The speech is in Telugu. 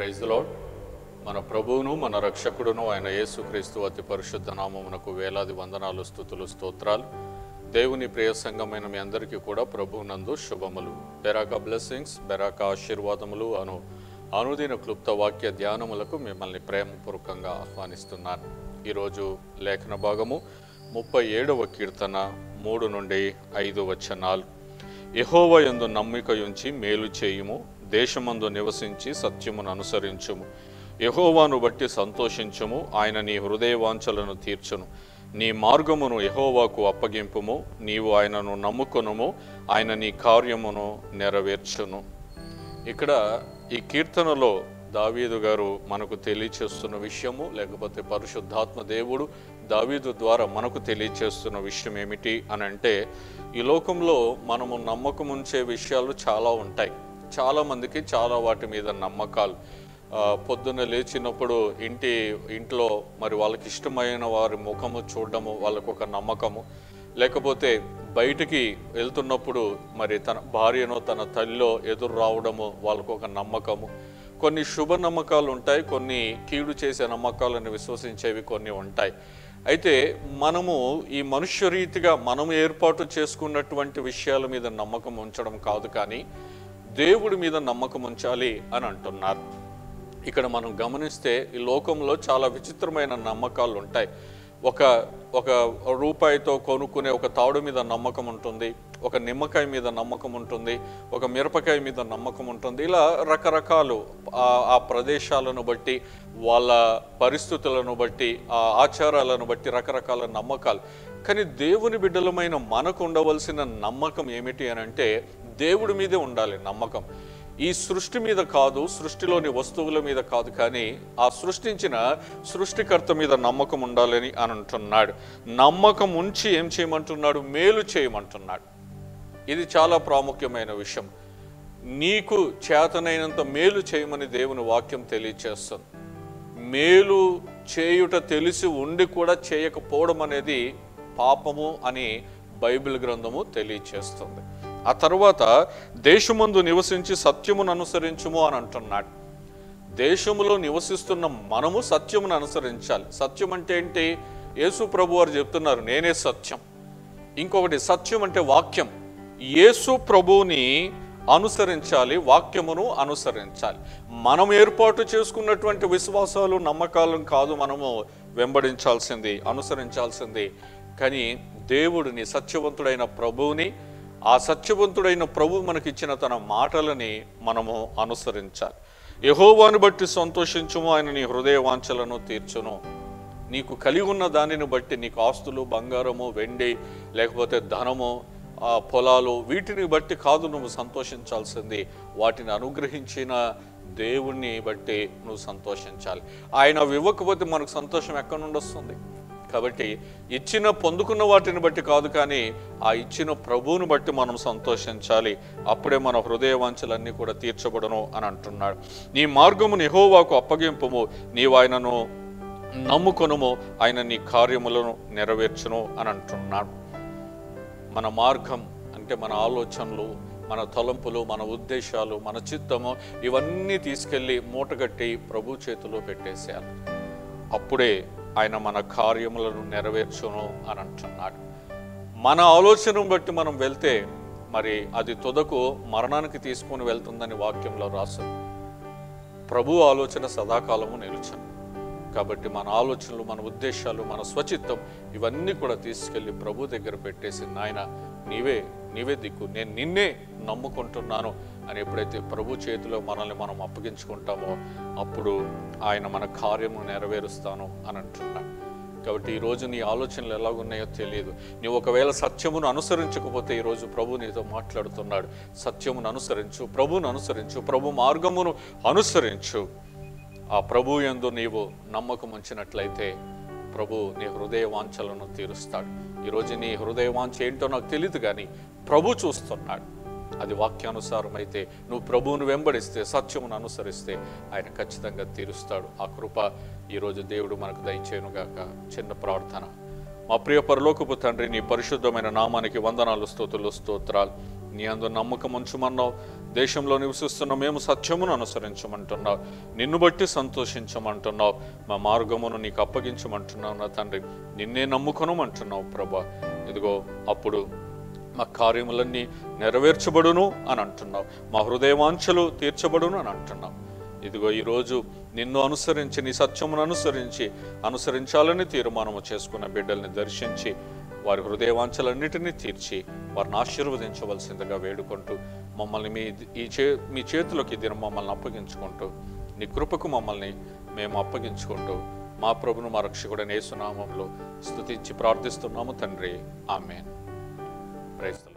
ప్రైజ్ లాడ్ మన ప్రభువును మన రక్షకుడును ఆయన యేసుక్రీస్తు అతి పరిశుద్ధ నామమునకు వేలాది వందనాలు స్థుతులు స్తోత్రాలు దేవుని ప్రియ సంఘమైన మీ అందరికీ కూడా ప్రభువునందు శుభములు బెరాక బ్లెస్సింగ్స్ బెరాక ఆశీర్వాదములు అను అనుదిన క్లుప్త వాక్య ధ్యానములకు మిమ్మల్ని ప్రేమపూర్వకంగా ఆహ్వానిస్తున్నాను ఈరోజు లేఖన భాగము ముప్పై ఏడవ కీర్తన మూడు నుండి ఐదు వచనాలు యెహోవా యందు నమ్మికయుంచి మేలు చేయుము దేశమందు నివసించి సత్యమును అనుసరించుము యెహోవాను బట్టి సంతోషించుము ఆయన నీ హృదయవాంఛలను తీర్చును నీ మార్గమును యెహోవాకు అప్పగింపుము నీవు ఆయనను నమ్ముకొనుము ఆయన నీ కార్యమును నెరవేర్చును ఇక్కడ ఈ కీర్తనలో దావీదు గారు మనకు తెలియచేస్తున్న విషయము లేకపోతే పరిశుద్ధాత్మ దేవుడు దావీదు ద్వారా మనకు తెలియచేస్తున్న విషయం ఏమిటి అని అంటే ఈ లోకంలో మనము నమ్మకం ఉంచే విషయాలు చాలా ఉంటాయి చాలా మందికి చాలా వాటి మీద నమ్మకాలు ఆ, పొద్దున్న లేచినప్పుడు ఇంటి ఇంట్లో మరి వాళ్ళకి ఇష్టమైన వారి ముఖము చూడడము వాళ్ళకు ఒక నమ్మకము లేకపోతే బయటికి వెళ్తున్నప్పుడు మరి తన భార్యనో తన తల్లిలో ఎదురు రావడము వాళ్ళకు ఒక నమ్మకము కొన్ని శుభ నమ్మకాలు ఉంటాయి కొన్ని కీడు చేసే నమ్మకాలను విశ్వసించేవి కొన్ని ఉంటాయి అయితే మనము ఈ మనుష్య రీతిగా మనం ఏర్పాటు చేసుకున్నటువంటి విషయాల మీద నమ్మకం ఉంచడం కాదు కానీ దేవుడి మీద నమ్మకం ఉంచాలి అని అంటున్నారు ఇక్కడ మనం గమనిస్తే ఈ లోకంలో చాలా విచిత్రమైన నమ్మకాలు ఉంటాయి ఒక ఒక రూపాయితో కొనుక్కునే ఒక తాడు మీద నమ్మకం ఉంటుంది ఒక నిమ్మకాయ మీద నమ్మకం ఉంటుంది ఒక మిరపకాయ మీద నమ్మకం ఉంటుంది ఇలా రకరకాలు ఆ- ఆ ప్రదేశాలను బట్టి వాళ్ళ పరిస్థితులను బట్టి ఆ ఆచారాలను బట్టి రకరకాల నమ్మకాలు కానీ దేవుని బిడ్డలమైన మనకు ఉండవలసిన నమ్మకం ఏమిటి అని అంటే దేవుడి మీదే ఉండాలి నమ్మకం ఈ సృష్టి మీద కాదు సృష్టిలోని వస్తువుల మీద కాదు కానీ ఆ సృష్టించిన సృష్టికర్త మీద నమ్మకం ఉండాలని అని అంటున్నాడు నమ్మకం ఉంచి ఏం చేయమంటున్నాడు మేలు చేయమంటున్నాడు ఇది చాలా ప్రాముఖ్యమైన విషయం నీకు చేతనైనంత మేలు చేయమని దేవుని వాక్యం తెలియచేస్తుంది మేలు చేయుట తెలిసి ఉండి కూడా చేయకపోవడం అనేది పాపము అని బైబిల్ గ్రంథము తెలియచేస్తుంది ఆ తర్వాత దేశమందు నివసించి సత్యమును అనుసరించుము అని అంటున్నాడు దేశములో నివసిస్తున్న మనము సత్యమును అనుసరించాలి సత్యం అంటే ఏంటి యేసు ప్రభు వారు చెప్తున్నారు నేనే సత్యం ఇంకొకటి సత్యం అంటే వాక్యం యేసు ప్రభువుని అనుసరించాలి వాక్యమును అనుసరించాలి మనం ఏర్పాటు చేసుకున్నటువంటి విశ్వాసాలు నమ్మకాలను కాదు మనము వెంబడించాల్సింది అనుసరించాల్సింది కానీ దేవుడిని సత్యవంతుడైన ప్రభువుని ఆ సత్యవంతుడైన ప్రభు మనకిచ్చిన తన మాటలని మనము అనుసరించాలి యహోవాను బట్టి సంతోషించుము ఆయన నీ హృదయ వాంఛలను తీర్చును నీకు కలిగి ఉన్న దానిని బట్టి నీకు ఆస్తులు బంగారము వెండి లేకపోతే ధనము ఆ పొలాలు వీటిని బట్టి కాదు నువ్వు సంతోషించాల్సింది వాటిని అనుగ్రహించిన దేవుణ్ణి బట్టి నువ్వు సంతోషించాలి ఆయన అవి ఇవ్వకపోతే మనకు సంతోషం ఎక్కడి నుండి వస్తుంది కాబట్టి ఇచ్చిన పొందుకున్న వాటిని బట్టి కాదు కానీ ఆ ఇచ్చిన ప్రభువుని బట్టి మనం సంతోషించాలి అప్పుడే మన హృదయ వాంఛలన్నీ కూడా తీర్చబడను అని అంటున్నాడు నీ మార్గము నిహోవాకు అప్పగింపుము నీవు ఆయనను నమ్ముకొనుము ఆయన నీ కార్యములను నెరవేర్చును అని అంటున్నాడు మన మార్గం అంటే మన ఆలోచనలు మన తలంపులు మన ఉద్దేశాలు మన చిత్తము ఇవన్నీ తీసుకెళ్ళి మూటగట్టి ప్రభు చేతిలో పెట్టేసేయాలి అప్పుడే ఆయన మన కార్యములను నెరవేర్చును అని అంటున్నాడు మన ఆలోచనను బట్టి మనం వెళ్తే మరి అది తుదకు మరణానికి తీసుకొని వెళ్తుందని వాక్యంలో రాసు ప్రభు ఆలోచన సదాకాలము నిలుచను కాబట్టి మన ఆలోచనలు మన ఉద్దేశాలు మన స్వచిత్తం ఇవన్నీ కూడా తీసుకెళ్ళి ప్రభు దగ్గర పెట్టేసి నాయన నీవే నీవే దిక్కు నేను నిన్నే నమ్ముకుంటున్నాను అని ఎప్పుడైతే ప్రభు చేతిలో మనల్ని మనం అప్పగించుకుంటామో అప్పుడు ఆయన మన కార్యము నెరవేరుస్తాను అని అంటున్నాడు కాబట్టి ఈ రోజు నీ ఆలోచనలు ఎలాగున్నాయో తెలియదు నీవు ఒకవేళ సత్యమును అనుసరించకపోతే ఈరోజు ప్రభు నీతో మాట్లాడుతున్నాడు సత్యమును అనుసరించు ప్రభువును అనుసరించు ప్రభు మార్గమును అనుసరించు ఆ ప్రభు యందు నీవు నమ్మకం ఉంచినట్లయితే ప్రభు నీ హృదయ వాంఛలను తీరుస్తాడు ఈరోజు నీ హృదయ వాంఛ ఏంటో నాకు తెలియదు కానీ ప్రభు చూస్తున్నాడు అది వాక్యానుసారం అయితే నువ్వు ప్రభువును వెంబడిస్తే సత్యమును అనుసరిస్తే ఆయన ఖచ్చితంగా తీరుస్తాడు ఆ కృప ఈరోజు దేవుడు మనకు దయచేయనుగాక చిన్న ప్రార్థన మా ప్రియ పరలోకపు తండ్రి నీ పరిశుద్ధమైన నామానికి వందనాలు స్తోతులు స్తోత్రాలు నీ అందు నమ్మకం ఉంచమన్నావు దేశంలో నివసిస్తున్న మేము సత్యమును అనుసరించమంటున్నావు నిన్ను బట్టి సంతోషించమంటున్నావు మా మార్గమును నీకు అప్పగించమంటున్నావు నా తండ్రి నిన్నే నమ్ముకొనమంటున్నావు ప్రభా ఇదిగో అప్పుడు మా కార్యములన్నీ నెరవేర్చబడును అని అంటున్నావు మా హృదయవాంఛలు తీర్చబడును అని అంటున్నావు ఇదిగో ఈరోజు నిన్ను అనుసరించి నీ సత్యమును అనుసరించి అనుసరించాలని తీర్మానము చేసుకున్న బిడ్డల్ని దర్శించి వారి హృదయవాంఛలన్నిటినీ తీర్చి వారిని ఆశీర్వదించవలసిందిగా వేడుకుంటూ మమ్మల్ని మీ ఈ చే మీ చేతిలోకి దినం మమ్మల్ని అప్పగించుకుంటూ నీ కృపకు మమ్మల్ని మేము అప్పగించుకుంటూ మా ప్రభును మా రక్షకుడైన యేసునామంలో స్తుతించి ప్రార్థిస్తున్నాము తండ్రి ఆమెన్ ప్రైజ్